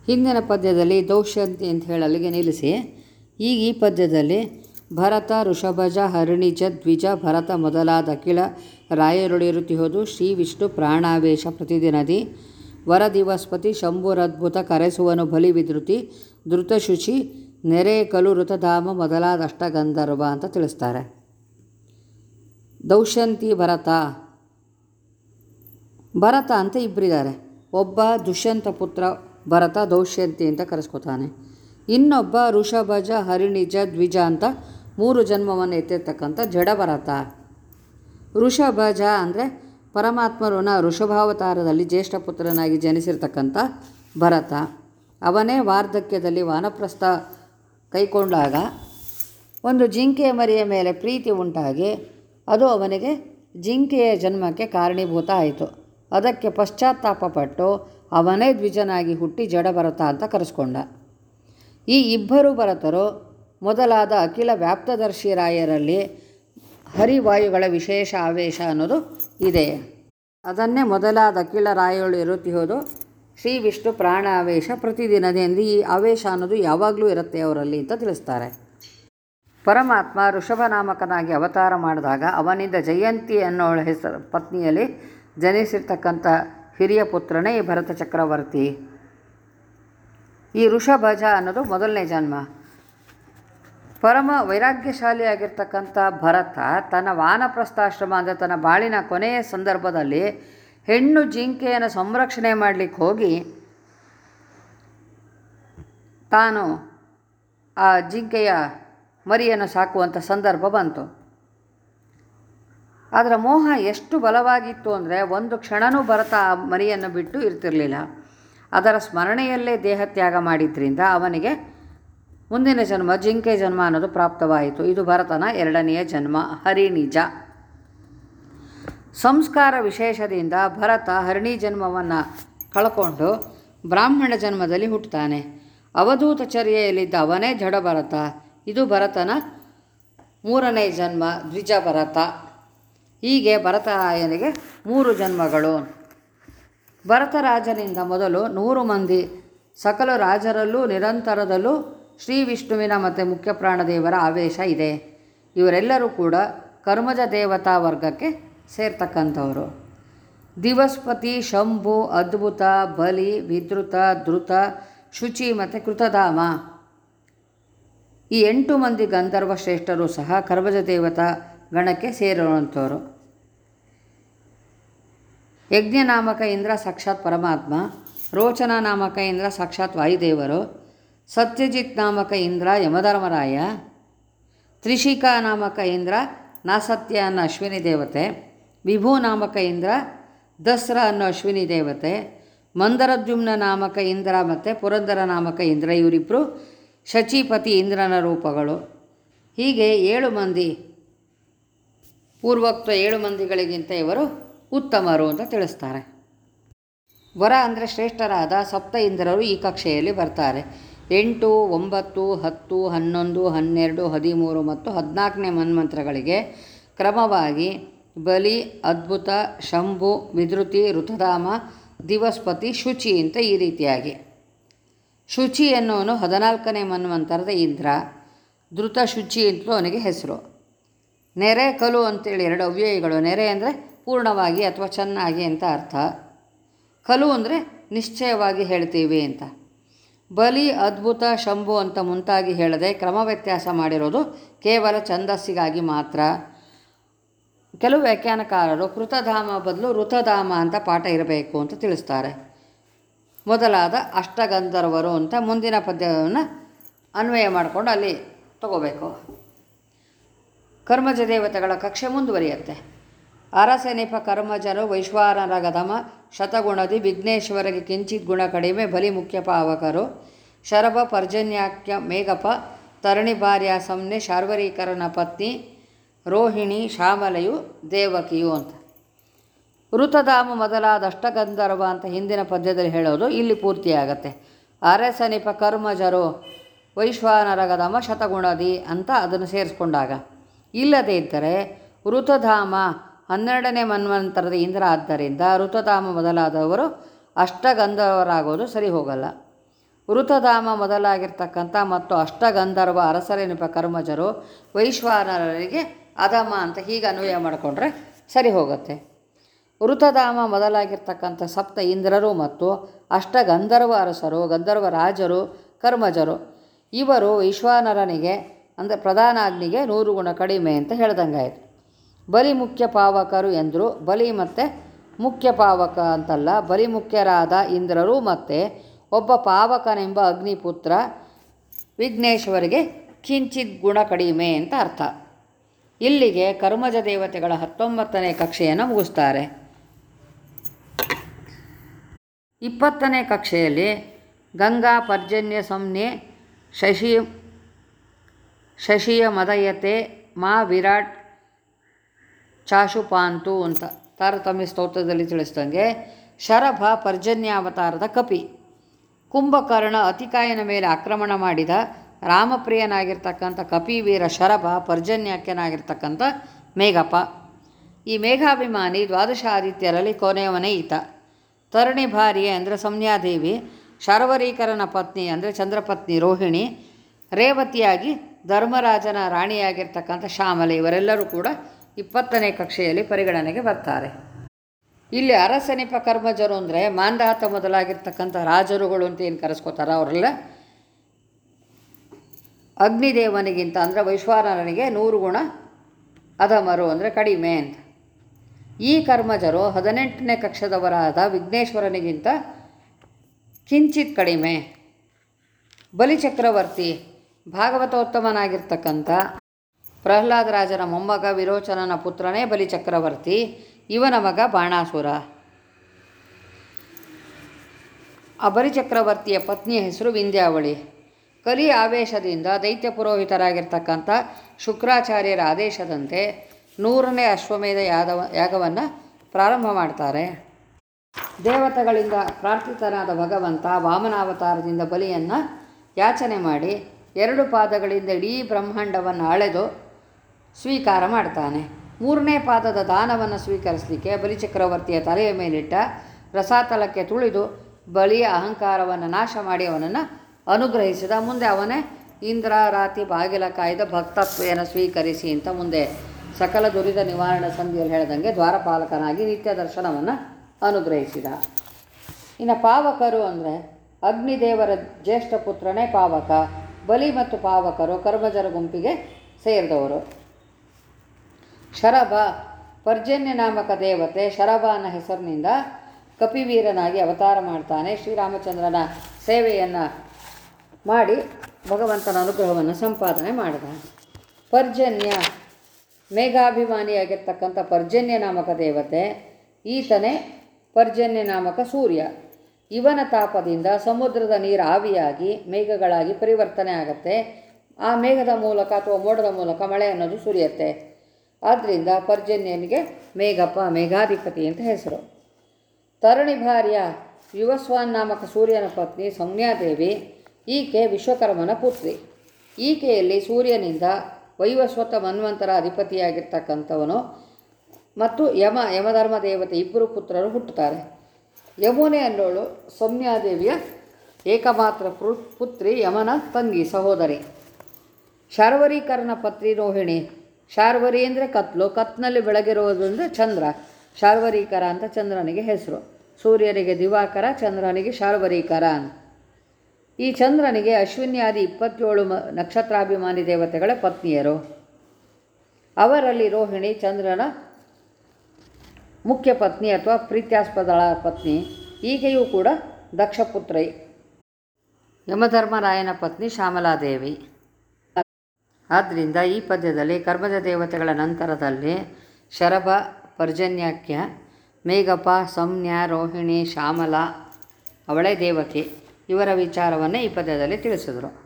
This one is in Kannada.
ಹಿಂದಿನ ಪದ್ಯದಲ್ಲಿ ದೌಶ್ಯಂತಿ ಅಂತ ಹೇಳಿ ಅಲ್ಲಿಗೆ ನಿಲ್ಲಿಸಿ ಈಗ ಈ ಪದ್ಯದಲ್ಲಿ ಭರತ ಋಷಭಜ ಹರಿಣಿಜ ದ್ವಿಜ ಭರತ ಮೊದಲಾದ ಅಖಿಳ ರಾಯರೊಳಿರುತಿಹೋದು ಶ್ರೀ ವಿಷ್ಣು ಪ್ರಾಣಾವೇಶ ಪ್ರತಿದಿನದಿ ವರದಿವಸ್ಪತಿ ಶಂಭುರದ್ಭುತ ಕರೆಸುವನು ಬಲಿ ವಿಧೃತಿ ಧೃತಶುಚಿ ನೆರೆ ಕಲು ಋತಧಾಮ ಮೊದಲಾದ ಅಷ್ಟಗಂಧರ್ವ ಅಂತ ತಿಳಿಸ್ತಾರೆ ದೌಶ್ಯಂತಿ ಭರತ ಭರತ ಅಂತ ಇಬ್ಬರಿದ್ದಾರೆ ಒಬ್ಬ ದುಷ್ಯಂತ ಪುತ್ರ ಭರತ ದೌಶ್ಯಂತಿ ಅಂತ ಕರೆಸ್ಕೊತಾನೆ ಇನ್ನೊಬ್ಬ ಋಷಭಜ ಹರಿಣಿಜ ದ್ವಿಜ ಅಂತ ಮೂರು ಜನ್ಮವನ್ನು ಎತ್ತಿರ್ತಕ್ಕಂಥ ಜಡ ಭರತ ಋಷಭಜ ಅಂದರೆ ಪರಮಾತ್ಮರುನ ಋಷಭಾವತಾರದಲ್ಲಿ ಜ್ಯೇಷ್ಠ ಪುತ್ರನಾಗಿ ಜನಿಸಿರ್ತಕ್ಕಂಥ ಭರತ ಅವನೇ ವಾರ್ಧಕ್ಯದಲ್ಲಿ ವಾನಪ್ರಸ್ಥ ಕೈಕೊಂಡಾಗ ಒಂದು ಜಿಂಕೆಯ ಮರಿಯ ಮೇಲೆ ಪ್ರೀತಿ ಉಂಟಾಗಿ ಅದು ಅವನಿಗೆ ಜಿಂಕೆಯ ಜನ್ಮಕ್ಕೆ ಕಾರಣೀಭೂತ ಆಯಿತು ಅದಕ್ಕೆ ಪಶ್ಚಾತ್ತಾಪಪಟ್ಟು ಅವನೇ ದ್ವಿಜನಾಗಿ ಹುಟ್ಟಿ ಜಡ ಭರತ ಅಂತ ಕರೆಸ್ಕೊಂಡ ಈ ಇಬ್ಬರು ಭರತರು ಮೊದಲಾದ ಅಖಿಲ ವ್ಯಾಪ್ತದರ್ಶಿ ರಾಯರಲ್ಲಿ ಹರಿವಾಯುಗಳ ವಿಶೇಷ ಆವೇಶ ಅನ್ನೋದು ಇದೆ ಅದನ್ನೇ ಮೊದಲಾದ ಅಖಿಲ ರಾಯಗಳು ಇರುತ್ತಿರೋದು ಶ್ರೀ ವಿಷ್ಣು ಪ್ರಾಣ ಆವೇಶ ಪ್ರತಿದಿನದಿಂದ ಈ ಆವೇಶ ಅನ್ನೋದು ಯಾವಾಗಲೂ ಇರುತ್ತೆ ಅವರಲ್ಲಿ ಅಂತ ತಿಳಿಸ್ತಾರೆ ಪರಮಾತ್ಮ ಋಷಭನಾಮಕನಾಗಿ ಅವತಾರ ಮಾಡಿದಾಗ ಅವನಿಂದ ಜಯಂತಿ ಅನ್ನೋ ಹೆಸರು ಪತ್ನಿಯಲ್ಲಿ ಜನಿಸಿರ್ತಕ್ಕಂಥ ಹಿರಿಯ ಪುತ್ರನೇ ಈ ಭರತ ಚಕ್ರವರ್ತಿ ಈ ಋಷಭಜ ಅನ್ನೋದು ಮೊದಲನೇ ಜನ್ಮ ಪರಮ ವೈರಾಗ್ಯಶಾಲಿಯಾಗಿರ್ತಕ್ಕಂಥ ಭರತ ತನ್ನ ವಾನಪ್ರಸ್ಥಾಶ್ರಮ ಅಂದರೆ ತನ್ನ ಬಾಳಿನ ಕೊನೆಯ ಸಂದರ್ಭದಲ್ಲಿ ಹೆಣ್ಣು ಜಿಂಕೆಯನ್ನು ಸಂರಕ್ಷಣೆ ಮಾಡಲಿಕ್ಕೆ ಹೋಗಿ ತಾನು ಆ ಜಿಂಕೆಯ ಮರಿಯನ್ನು ಸಾಕುವಂಥ ಸಂದರ್ಭ ಬಂತು ಅದರ ಮೋಹ ಎಷ್ಟು ಬಲವಾಗಿತ್ತು ಅಂದರೆ ಒಂದು ಕ್ಷಣನೂ ಭರತ ಆ ಮರಿಯನ್ನು ಬಿಟ್ಟು ಇರ್ತಿರಲಿಲ್ಲ ಅದರ ಸ್ಮರಣೆಯಲ್ಲೇ ದೇಹತ್ಯಾಗ ಮಾಡಿದ್ರಿಂದ ಅವನಿಗೆ ಮುಂದಿನ ಜನ್ಮ ಜಿಂಕೆ ಜನ್ಮ ಅನ್ನೋದು ಪ್ರಾಪ್ತವಾಯಿತು ಇದು ಭರತನ ಎರಡನೆಯ ಜನ್ಮ ಹರಿನಿಜ ಸಂಸ್ಕಾರ ವಿಶೇಷದಿಂದ ಭರತ ಹರಿಣಿ ಜನ್ಮವನ್ನು ಕಳ್ಕೊಂಡು ಬ್ರಾಹ್ಮಣ ಜನ್ಮದಲ್ಲಿ ಹುಟ್ಟುತ್ತಾನೆ ಅವಧೂತ ಚರ್ಯೆಯಲ್ಲಿದ್ದ ಅವನೇ ಜಡ ಭರತ ಇದು ಭರತನ ಮೂರನೇ ಜನ್ಮ ದ್ವಿಜ ಭರತ ಹೀಗೆ ಭರತರಾಯನಿಗೆ ಮೂರು ಜನ್ಮಗಳು ಭರತರಾಜನಿಂದ ಮೊದಲು ನೂರು ಮಂದಿ ಸಕಲ ರಾಜರಲ್ಲೂ ನಿರಂತರದಲ್ಲೂ ಶ್ರೀ ವಿಷ್ಣುವಿನ ಮತ್ತು ಮುಖ್ಯ ಪ್ರಾಣದೇವರ ಆವೇಶ ಇದೆ ಇವರೆಲ್ಲರೂ ಕೂಡ ಕರ್ಮಜ ದೇವತಾ ವರ್ಗಕ್ಕೆ ಸೇರ್ತಕ್ಕಂಥವರು ದಿವಸ್ಪತಿ ಶಂಭು ಅದ್ಭುತ ಬಲಿ ವಿದ್ರುತ ಧೃತ ಶುಚಿ ಮತ್ತು ಕೃತಧಾಮ ಈ ಎಂಟು ಮಂದಿ ಗಂಧರ್ವ ಶ್ರೇಷ್ಠರು ಸಹ ಕರ್ಮಜ ದೇವತಾ ಗಣಕ್ಕೆ ಸೇರಿರುವಂಥವರು ಯಜ್ಞನಾಮಕ ಇಂದ್ರ ಸಾಕ್ಷಾತ್ ಪರಮಾತ್ಮ ರೋಚನ ನಾಮಕ ಇಂದ್ರ ಸಾಕ್ಷಾತ್ ವಾಯುದೇವರು ಸತ್ಯಜಿತ್ ನಾಮಕ ಇಂದ್ರ ಯಮಧರ್ಮರಾಯ ತ್ರಿಷಿಕಾ ನಾಮಕ ಇಂದ್ರ ನಾಸತ್ಯ ಅನ್ನೋ ಅಶ್ವಿನಿ ದೇವತೆ ವಿಭೂ ನಾಮಕ ಇಂದ್ರ ದಸ್ರ ಅನ್ನೋ ಅಶ್ವಿನಿ ದೇವತೆ ಮಂದರದ್ಯುಮ್ನ ನಾಮಕ ಇಂದ್ರ ಮತ್ತು ಪುರಂದರ ನಾಮಕ ಇಂದ್ರ ಇವರಿಬ್ಬರು ಶಚೀಪತಿ ಇಂದ್ರನ ರೂಪಗಳು ಹೀಗೆ ಏಳು ಮಂದಿ ಪೂರ್ವೋಕ್ತ ಏಳು ಮಂದಿಗಳಿಗಿಂತ ಇವರು ಉತ್ತಮರು ಅಂತ ತಿಳಿಸ್ತಾರೆ ವರ ಅಂದರೆ ಶ್ರೇಷ್ಠರಾದ ಸಪ್ತ ಇಂದ್ರರು ಈ ಕಕ್ಷೆಯಲ್ಲಿ ಬರ್ತಾರೆ ಎಂಟು ಒಂಬತ್ತು ಹತ್ತು ಹನ್ನೊಂದು ಹನ್ನೆರಡು ಹದಿಮೂರು ಮತ್ತು ಹದಿನಾಲ್ಕನೇ ಮನ್ಮಂತ್ರಗಳಿಗೆ ಕ್ರಮವಾಗಿ ಬಲಿ ಅದ್ಭುತ ಶಂಭು ವಿಧೃತಿ ಋತಧಾಮ ದಿವಸ್ಪತಿ ಶುಚಿ ಅಂತ ಈ ರೀತಿಯಾಗಿ ಶುಚಿ ಎನ್ನುವನು ಹದಿನಾಲ್ಕನೇ ಮನ್ವಂತರದ ಇಂದ್ರ ಧೃತ ಶುಚಿ ಅಂತಲೂ ಅವನಿಗೆ ಹೆಸರು ನೆರೆ ಕಲು ಅಂತೇಳಿ ಎರಡು ಅವ್ಯಯಗಳು ನೆರೆ ಅಂದರೆ ಪೂರ್ಣವಾಗಿ ಅಥವಾ ಚೆನ್ನಾಗಿ ಅಂತ ಅರ್ಥ ಕಲು ಅಂದರೆ ನಿಶ್ಚಯವಾಗಿ ಹೇಳ್ತೀವಿ ಅಂತ ಬಲಿ ಅದ್ಭುತ ಶಂಭು ಅಂತ ಮುಂತಾಗಿ ಹೇಳದೆ ಕ್ರಮ ವ್ಯತ್ಯಾಸ ಮಾಡಿರೋದು ಕೇವಲ ಛಂದಸ್ಸಿಗಾಗಿ ಮಾತ್ರ ಕೆಲವು ವ್ಯಾಖ್ಯಾನಕಾರರು ಕೃತಧಾಮ ಬದಲು ಋತಧಾಮ ಅಂತ ಪಾಠ ಇರಬೇಕು ಅಂತ ತಿಳಿಸ್ತಾರೆ ಮೊದಲಾದ ಅಷ್ಟಗಂಧರ್ವರು ಅಂತ ಮುಂದಿನ ಪದ್ಯವನ್ನು ಅನ್ವಯ ಮಾಡಿಕೊಂಡು ಅಲ್ಲಿ ತಗೋಬೇಕು ಕರ್ಮಜ ದೇವತೆಗಳ ಕಕ್ಷೆ ಮುಂದುವರಿಯುತ್ತೆ ಅರಸೆನಿಪ ಕರ್ಮಜರು ವೈಶ್ವಾನರ ಗದಮ ಶತಗುಣದಿ ವಿಘ್ನೇಶ್ವರಿಗೆ ಕಿಂಚಿತ್ ಗುಣ ಕಡಿಮೆ ಬಲಿ ಮುಖ್ಯ ಪಾವಕರು ಶರಭ ಪರ್ಜನ್ಯಾಕ್ಯ ಮೇಘಪ ತರಣಿ ಭಾರ್ಯ ಸಂಜ್ಞೆ ಶಾರ್ವರೀಕರನ ಪತ್ನಿ ರೋಹಿಣಿ ಶ್ಯಾಮಲೆಯು ದೇವಕಿಯು ಅಂತ ಋತಧಾಮ ಮೊದಲಾದ ಅಷ್ಟಗಂಧರ್ವ ಅಂತ ಹಿಂದಿನ ಪದ್ಯದಲ್ಲಿ ಹೇಳೋದು ಇಲ್ಲಿ ಪೂರ್ತಿಯಾಗತ್ತೆ ಅರಸನಿಪ ಕರ್ಮಜರು ವೈಶ್ವಾನರ ಗದಮ ಶತಗುಣದಿ ಅಂತ ಅದನ್ನು ಸೇರಿಸ್ಕೊಂಡಾಗ ಇಲ್ಲದೇ ಇದ್ದರೆ ಋತಧಾಮ ಹನ್ನೆರಡನೇ ಮನ್ವಂತರದ ಇಂದ್ರ ಆದ್ದರಿಂದ ಋತಧಾಮ ಮೊದಲಾದವರು ಅಷ್ಟಗಂಧರ್ವರಾಗೋದು ಸರಿ ಹೋಗಲ್ಲ ವೃತಧಾಮ ಮೊದಲಾಗಿರ್ತಕ್ಕಂಥ ಮತ್ತು ಅಷ್ಟಗಂಧರ್ವ ಅರಸರೆನಿಪ ಕರ್ಮಜರು ವೈಶ್ವಾನರರಿಗೆ ಅಧಮ ಅಂತ ಹೀಗೆ ಅನ್ವಯ ಮಾಡಿಕೊಂಡ್ರೆ ಸರಿ ಹೋಗುತ್ತೆ ವೃತಧಾಮ ಮೊದಲಾಗಿರ್ತಕ್ಕಂಥ ಸಪ್ತ ಇಂದ್ರರು ಮತ್ತು ಅಷ್ಟಗಂಧರ್ವ ಅರಸರು ಗಂಧರ್ವ ರಾಜರು ಕರ್ಮಜರು ಇವರು ವೈಶ್ವಾನರನಿಗೆ ಅಂದರೆ ಪ್ರಧಾನಾಗ್ನಿಗೆ ನೂರು ಗುಣ ಕಡಿಮೆ ಅಂತ ಹೇಳ್ದಂಗಾಯ್ತು ಬಲಿ ಮುಖ್ಯ ಪಾವಕರು ಎಂದರು ಬಲಿ ಮತ್ತು ಮುಖ್ಯ ಪಾವಕ ಅಂತಲ್ಲ ಬಲಿ ಮುಖ್ಯರಾದ ಇಂದ್ರರು ಮತ್ತು ಒಬ್ಬ ಪಾವಕನೆಂಬ ಅಗ್ನಿಪುತ್ರ ವಿಘ್ನೇಶ್ವರಿಗೆ ಕಿಂಚಿತ್ ಗುಣ ಕಡಿಮೆ ಅಂತ ಅರ್ಥ ಇಲ್ಲಿಗೆ ಕರ್ಮಜ ದೇವತೆಗಳ ಹತ್ತೊಂಬತ್ತನೇ ಕಕ್ಷೆಯನ್ನು ಮುಗಿಸ್ತಾರೆ ಇಪ್ಪತ್ತನೇ ಕಕ್ಷೆಯಲ್ಲಿ ಗಂಗಾ ಪರ್ಜನ್ಯ ಸಂಜ್ಞೆ ಶಶಿ ಶಶಿಯ ಮದಯತೆ ಮಾ ವಿರಾಟ್ ಚಾಶುಪಾಂತು ಅಂತ ತಾರತಮ್ಯ ಸ್ತೋತ್ರದಲ್ಲಿ ತಿಳಿಸ್ದಂಗೆ ಶರಭ ಪರ್ಜನ್ಯಾವತಾರದ ಕಪಿ ಕುಂಭಕರ್ಣ ಅತಿಕಾಯನ ಮೇಲೆ ಆಕ್ರಮಣ ಮಾಡಿದ ರಾಮಪ್ರಿಯನಾಗಿರ್ತಕ್ಕಂಥ ಕಪಿವೀರ ಶರಭ ಪರ್ಜನ್ಯಾಖ್ಯನಾಗಿರ್ತಕ್ಕಂಥ ಮೇಘಪ ಈ ಮೇಘಾಭಿಮಾನಿ ದ್ವಾದಶ ಆದಿತ್ಯರಲ್ಲಿ ಕೊನೆಯವನೇ ಈತ ತರಣಿ ಭಾರ್ಯೆ ಅಂದರೆ ಸಂಜ್ಞಾದೇವಿ ಶರ್ವರೀಕರನ ಪತ್ನಿ ಅಂದರೆ ಚಂದ್ರಪತ್ನಿ ರೋಹಿಣಿ ರೇವತಿಯಾಗಿ ಧರ್ಮರಾಜನ ರಾಣಿಯಾಗಿರ್ತಕ್ಕಂಥ ಶ್ಯಾಮಲೆ ಇವರೆಲ್ಲರೂ ಕೂಡ ಇಪ್ಪತ್ತನೇ ಕಕ್ಷೆಯಲ್ಲಿ ಪರಿಗಣನೆಗೆ ಬರ್ತಾರೆ ಇಲ್ಲಿ ಅರಸನಿಪ ಕರ್ಮಜರು ಅಂದರೆ ಮಾಂದಾತ ಮೊದಲಾಗಿರ್ತಕ್ಕಂಥ ರಾಜರುಗಳು ಅಂತ ಏನು ಕರೆಸ್ಕೋತಾರ ಅವರೆಲ್ಲ ಅಗ್ನಿದೇವನಿಗಿಂತ ಅಂದರೆ ವೈಶ್ವಾನರನಿಗೆ ನೂರು ಗುಣ ಅಧಮರು ಅಂದರೆ ಕಡಿಮೆ ಅಂತ ಈ ಕರ್ಮಜರು ಹದಿನೆಂಟನೇ ಕಕ್ಷದವರಾದ ವಿಘ್ನೇಶ್ವರನಿಗಿಂತ ಕಿಂಚಿತ್ ಕಡಿಮೆ ಬಲಿಚಕ್ರವರ್ತಿ ಭಾಗವತೋತ್ತಮನಾಗಿರ್ತಕ್ಕಂಥ ಪ್ರಹ್ಲಾದ ರಾಜನ ಮೊಮ್ಮಗ ವಿರೋಚನನ ಪುತ್ರನೇ ಬಲಿಚಕ್ರವರ್ತಿ ಇವನ ಮಗ ಬಾಣಾಸುರ ಆ ಬಲಿಚಕ್ರವರ್ತಿಯ ಪತ್ನಿಯ ಹೆಸರು ವಿಂಧ್ಯಾವಳಿ ಕಲಿ ಆವೇಶದಿಂದ ದೈತ್ಯ ಪುರೋಹಿತರಾಗಿರ್ತಕ್ಕಂಥ ಶುಕ್ರಾಚಾರ್ಯರ ಆದೇಶದಂತೆ ನೂರನೇ ಅಶ್ವಮೇಧ ಯಾದವ ಯಾಗವನ್ನು ಪ್ರಾರಂಭ ಮಾಡ್ತಾರೆ ದೇವತೆಗಳಿಂದ ಪ್ರಾರ್ಥಿತನಾದ ಭಗವಂತ ವಾಮನಾವತಾರದಿಂದ ಬಲಿಯನ್ನು ಯಾಚನೆ ಮಾಡಿ ಎರಡು ಪಾದಗಳಿಂದ ಇಡೀ ಬ್ರಹ್ಮಾಂಡವನ್ನು ಅಳೆದು ಸ್ವೀಕಾರ ಮಾಡ್ತಾನೆ ಮೂರನೇ ಪಾದದ ದಾನವನ್ನು ಸ್ವೀಕರಿಸಲಿಕ್ಕೆ ಬಲಿಚಕ್ರವರ್ತಿಯ ತಲೆಯ ಮೇಲಿಟ್ಟ ರಸಾತಲಕ್ಕೆ ತುಳಿದು ಬಲಿಯ ಅಹಂಕಾರವನ್ನು ನಾಶ ಮಾಡಿ ಅವನನ್ನು ಅನುಗ್ರಹಿಸಿದ ಮುಂದೆ ಅವನೇ ಇಂದ್ರ ರಾತಿ ಬಾಗಿಲ ಕಾಯ್ದ ಭಕ್ತತ್ವೆಯನ್ನು ಸ್ವೀಕರಿಸಿ ಅಂತ ಮುಂದೆ ಸಕಲ ದುರಿದ ನಿವಾರಣೆ ಸಂಧಿಯಲ್ಲಿ ಹೇಳ್ದಂಗೆ ದ್ವಾರಪಾಲಕನಾಗಿ ನಿತ್ಯ ದರ್ಶನವನ್ನು ಅನುಗ್ರಹಿಸಿದ ಇನ್ನು ಪಾವಕರು ಅಂದರೆ ಅಗ್ನಿದೇವರ ಜ್ಯೇಷ್ಠ ಪುತ್ರನೇ ಪಾವಕ ಬಲಿ ಮತ್ತು ಪಾವಕರು ಕರ್ಮಜರ ಗುಂಪಿಗೆ ಸೇರಿದವರು ಶರಭ ಪರ್ಜನ್ಯ ನಾಮಕ ದೇವತೆ ಶರಭ ಅನ್ನೋ ಹೆಸರಿನಿಂದ ಕಪಿವೀರನಾಗಿ ಅವತಾರ ಮಾಡ್ತಾನೆ ಶ್ರೀರಾಮಚಂದ್ರನ ಸೇವೆಯನ್ನು ಮಾಡಿ ಭಗವಂತನ ಅನುಗ್ರಹವನ್ನು ಸಂಪಾದನೆ ಮಾಡಿದ ಪರ್ಜನ್ಯ ಮೇಘಾಭಿಮಾನಿಯಾಗಿರ್ತಕ್ಕಂಥ ಪರ್ಜನ್ಯ ನಾಮಕ ದೇವತೆ ಈತನೇ ಪರ್ಜನ್ಯ ನಾಮಕ ಸೂರ್ಯ ಇವನ ತಾಪದಿಂದ ಸಮುದ್ರದ ನೀರು ಆವಿಯಾಗಿ ಮೇಘಗಳಾಗಿ ಪರಿವರ್ತನೆ ಆಗುತ್ತೆ ಆ ಮೇಘದ ಮೂಲಕ ಅಥವಾ ಮೋಡದ ಮೂಲಕ ಮಳೆ ಅನ್ನೋದು ಸುರಿಯುತ್ತೆ ಆದ್ದರಿಂದ ಪರ್ಜನ್ಯನಿಗೆ ಮೇಘಪ್ಪ ಮೇಘಾಧಿಪತಿ ಅಂತ ಹೆಸರು ತರಣಿ ಭಾರ್ಯ ಯುವಸ್ವಾನ್ ನಾಮಕ ಸೂರ್ಯನ ಪತ್ನಿ ಸಂಜ್ಞಾದೇವಿ ಈಕೆ ವಿಶ್ವಕರ್ಮನ ಪುತ್ರಿ ಈಕೆಯಲ್ಲಿ ಸೂರ್ಯನಿಂದ ವೈವಸ್ವತ ಮನ್ವಂತರ ಅಧಿಪತಿಯಾಗಿರ್ತಕ್ಕಂಥವನು ಮತ್ತು ಯಮ ಯಮಧರ್ಮ ದೇವತೆ ಇಬ್ಬರು ಪುತ್ರರು ಹುಟ್ಟುತ್ತಾರೆ ಯಮುನೆ ಅನ್ನೋಳು ಸೌಮ್ಯಾದೇವಿಯ ಏಕಮಾತ್ರ ಪು- ಪುತ್ರಿ ಯಮನ ತಂಗಿ ಸಹೋದರಿ ಶಾರ್ವರೀಕರನ ಪತ್ನಿ ರೋಹಿಣಿ ಶಾರ್ವರಿ ಅಂದರೆ ಕತ್ಲು ಕತ್ನಲ್ಲಿ ಬೆಳಗಿರುವುದು ಅಂದರೆ ಚಂದ್ರ ಶಾರ್ವರೀಕರ ಅಂತ ಚಂದ್ರನಿಗೆ ಹೆಸರು ಸೂರ್ಯನಿಗೆ ದಿವಾಕರ ಚಂದ್ರನಿಗೆ ಶಾರ್ವರೀಕರ ಅಂತ ಈ ಚಂದ್ರನಿಗೆ ಅಶ್ವಿನ್ಯಾದಿ ಇಪ್ಪತ್ತೇಳು ಮ ನಕ್ಷತ್ರಾಭಿಮಾನಿ ದೇವತೆಗಳ ಪತ್ನಿಯರು ಅವರಲ್ಲಿ ರೋಹಿಣಿ ಚಂದ್ರನ ಮುಖ್ಯ ಪತ್ನಿ ಅಥವಾ ಪ್ರೀತ್ಯಾಸ್ಪದಳ ಪತ್ನಿ ಈಕೆಯೂ ಕೂಡ ದಕ್ಷಪುತ್ರಿ ಯಮಧರ್ಮರಾಯನ ಪತ್ನಿ ಶ್ಯಾಮಲಾದೇವಿ ಆದ್ದರಿಂದ ಈ ಪದ್ಯದಲ್ಲಿ ಕರ್ಮಜ ದೇವತೆಗಳ ನಂತರದಲ್ಲಿ ಶರಭ ಪರ್ಜನ್ಯಾಖ್ಯ ಮೇಘಪ ಸಂಜ್ಞಾ ರೋಹಿಣಿ ಶ್ಯಾಮಲ ಅವಳೇ ದೇವಕಿ ಇವರ ವಿಚಾರವನ್ನು ಈ ಪದ್ಯದಲ್ಲಿ ತಿಳಿಸಿದರು